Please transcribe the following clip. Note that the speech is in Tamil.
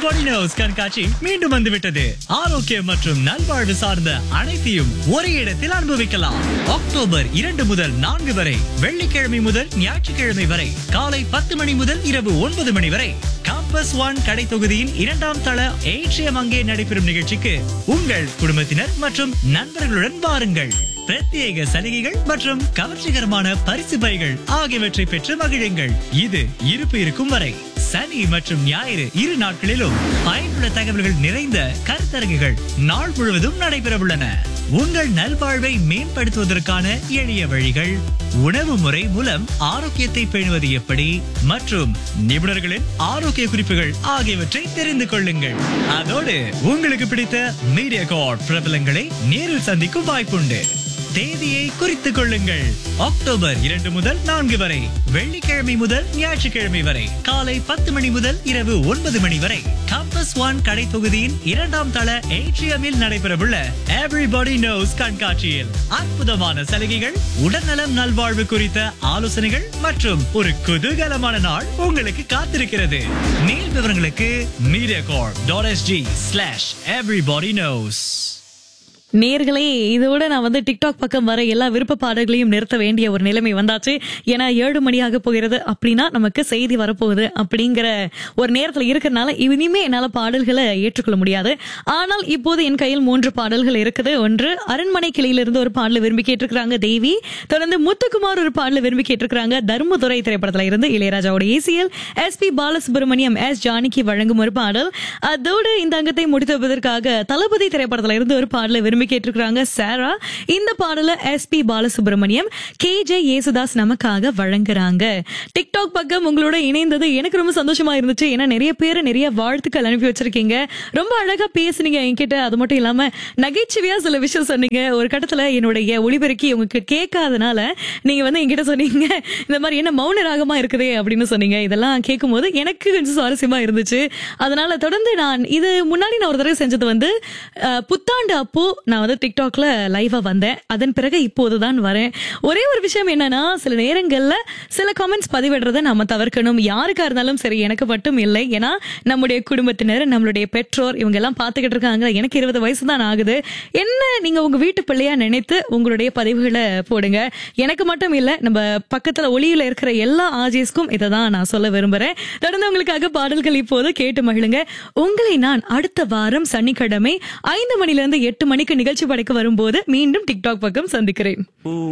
எவ்ரிபாடி நோஸ் கண்காட்சி மீண்டும் வந்துவிட்டது ஆரோக்கியம் மற்றும் நல்வாழ்வு சார்ந்த அனைத்தையும் ஒரே இடத்தில் அனுபவிக்கலாம் அக்டோபர் இரண்டு முதல் நான்கு வரை வெள்ளிக்கிழமை முதல் ஞாயிற்றுக்கிழமை வரை காலை பத்து மணி முதல் இரவு ஒன்பது மணி வரை காம்பஸ் ஒன் கடை தொகுதியின் இரண்டாம் தள ஏற்றியம் அங்கே நடைபெறும் நிகழ்ச்சிக்கு உங்கள் குடும்பத்தினர் மற்றும் நண்பர்களுடன் வாருங்கள் பிரத்யேக சலுகைகள் மற்றும் கவர்ச்சிகரமான பரிசு பைகள் ஆகியவற்றை பெற்று மகிழுங்கள் இது இருப்பு இருக்கும் வரை சனி மற்றும் ஞாயிறு இரு நாட்களிலும் பயனுள்ள தகவல்கள் நிறைந்த கருத்தரங்குகள் நாள் முழுவதும் நடைபெறவுள்ளன உங்கள் நல்வாழ்வை மேம்படுத்துவதற்கான எளிய வழிகள் உணவு முறை மூலம் ஆரோக்கியத்தை பேணுவது எப்படி மற்றும் நிபுணர்களின் ஆரோக்கிய குறிப்புகள் ஆகியவற்றை தெரிந்து கொள்ளுங்கள் அதோடு உங்களுக்கு பிடித்த மீடியா கார்ட் பிரபலங்களை நேரில் சந்திக்கும் வாய்ப்புண்டு தேதியை குறித்துக் கொள்ளுங்கள் அக்டோபர் இரண்டு முதல் நான்கு வரை வெள்ளிக்கிழமை முதல் ஞாயிற்றுக்கிழமை வரை காலை பத்து மணி முதல் இரவு ஒன்பது மணி வரை கம்பஸ் ஒன் கடை தொகுதியின் இரண்டாம் தள ஏட்ரியமில் நடைபெறவுள்ள எவ்ரிபாடி நோஸ் கண்காட்சியில் அற்புதமான சலுகைகள் உடல்நலம் நல்வாழ்வு குறித்த ஆலோசனைகள் மற்றும் ஒரு குதூகலமான நாள் உங்களுக்கு காத்திருக்கிறது மேல் விவரங்களுக்கு Mediacorp dot S G slash everybody knows நேர்களே இதோட நான் வந்து டிக்டாக் பக்கம் வர எல்லா விருப்ப பாடல்களையும் நிறுத்த வேண்டிய ஒரு நிலைமை வந்தாச்சு ஏன்னா ஏழு மணியாக போகிறது அப்படின்னா நமக்கு செய்தி வரப்போகுது அப்படிங்கிற ஒரு நேரத்தில் இருக்கிறனால இனிமே என்னால பாடல்களை ஏற்றுக்கொள்ள முடியாது ஆனால் இப்போது என் கையில் மூன்று பாடல்கள் இருக்குது ஒன்று அரண்மனை கிளையிலிருந்து ஒரு பாடலை விரும்பி கேட்டிருக்கிறாங்க தேவி தொடர்ந்து முத்துக்குமார் ஒரு பாடலை விரும்பி கேட்டிருக்கிறாங்க தர்மதுரை திரைப்படத்துல இருந்து இளையராஜாவோட ஏசிஎல் S P Balasubrahmanyam S Janaki வழங்கும் ஒரு பாடல் அதோடு இந்த அங்கத்தை முடித்து வைப்பதற்காக தளபதி திரைப்படத்துல இருந்து ஒரு பாடலை விரும்பி கேட்டிருக்கிறாங்க சாரா இந்த பாடல S P Balasubrahmanyam K J Yesudas நமக்காக வழங்குறாங்க டிக்டாக் பக்கம் உங்களோட இணைந்தது எனக்கு ரொம்ப சந்தோஷமா இருந்துச்சு ஏன்னா நிறைய பேர் நிறைய வாழ்த்துக்கள் அனுப்பி வச்சிருக்கீங்க ரொம்ப அழகா பேசுனீங்க என்கிட்ட அது மட்டும் இல்லாம நகைச்சுவையா சில விஷயம் சொன்னீங்க ஒரு கட்டத்துல என்னுடைய ஒளிபெருக்கி உங்களுக்கு கேட்காதனால நீங்க வந்து என்கிட்ட சொன்னீங்க இந்த மாதிரி என்ன மௌன ராகமா இருக்குதே அப்படின்னு சொன்னீங்க இதெல்லாம் கேட்கும்போது எனக்கு கொஞ்சம் சுவாரஸ்யமா இருந்துச்சு அதனால தொடர்ந்து நான் இது முன்னாடி நான் ஒரு தடவை செஞ்சது வந்து அஹ், புத்தாண்டு அப்போ நான் வந்து டிக்டாக்ல லைவா வந்தேன் அதன் பிறகு இப்போதுதான் வரேன் ஒரே ஒரு விஷயம் என்னன்னா சில நேரங்கள்ல சில கமெண்ட்ஸ் பதிவிடுறதை நாம தவிர்க்கணும் யாருக்கா இருந்தாலும் சரி எனக்கு மட்டும் இல்லை ஏன்னா நம்முடைய குடும்பத்தினர் நம்மளுடைய பெற்றோர் இவங்க எல்லாம் பார்த்துக்கிட்டு இருக்காங்க எனக்கு இருபது வயசு தான் ஆகுது என்ன நீங்க உங்க வீட்டு பிள்ளையா நினைத்து உங்களுடைய பதிவுகளை போடுங்க எனக்கு மட்டும் இல்ல நம்ம பக்கத்துல ஒளியில இருக்கிற எல்லா ஆஜிஸ்க்கும் இதை தான் நான் சொல்ல விரும்புறேன் தொடர்ந்து உங்களுக்காக பாடல்கள் இப்போது கேட்டு மகிழுங்க உங்களை நான் அடுத்த வாரம் சனிக்கிழமை ஐந்து மணில இருந்து எட்டு மணிக்கு நிகழ்ச்சி படைக்க வரும்போது மீண்டும் டிக்டாக் பக்கம் சந்திக்கிறேன்